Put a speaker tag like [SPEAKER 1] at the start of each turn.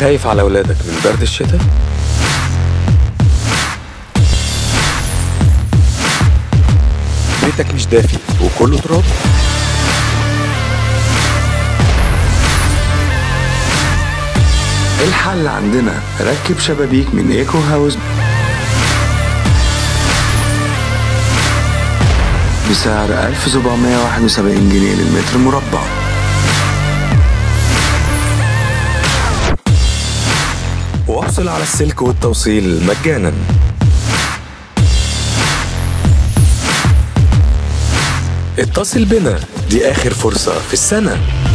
[SPEAKER 1] خايف على ولادك من برد الشتاء؟ بيتك مش دافي وكله تراب؟
[SPEAKER 2] الحل عندنا ركب شبابيك من ايكو هاوس بسعر 1771 جنيه للمتر مربع
[SPEAKER 1] واحصل على السلك والتوصيل مجانا اتصل بنا دي آخر فرصة في السنة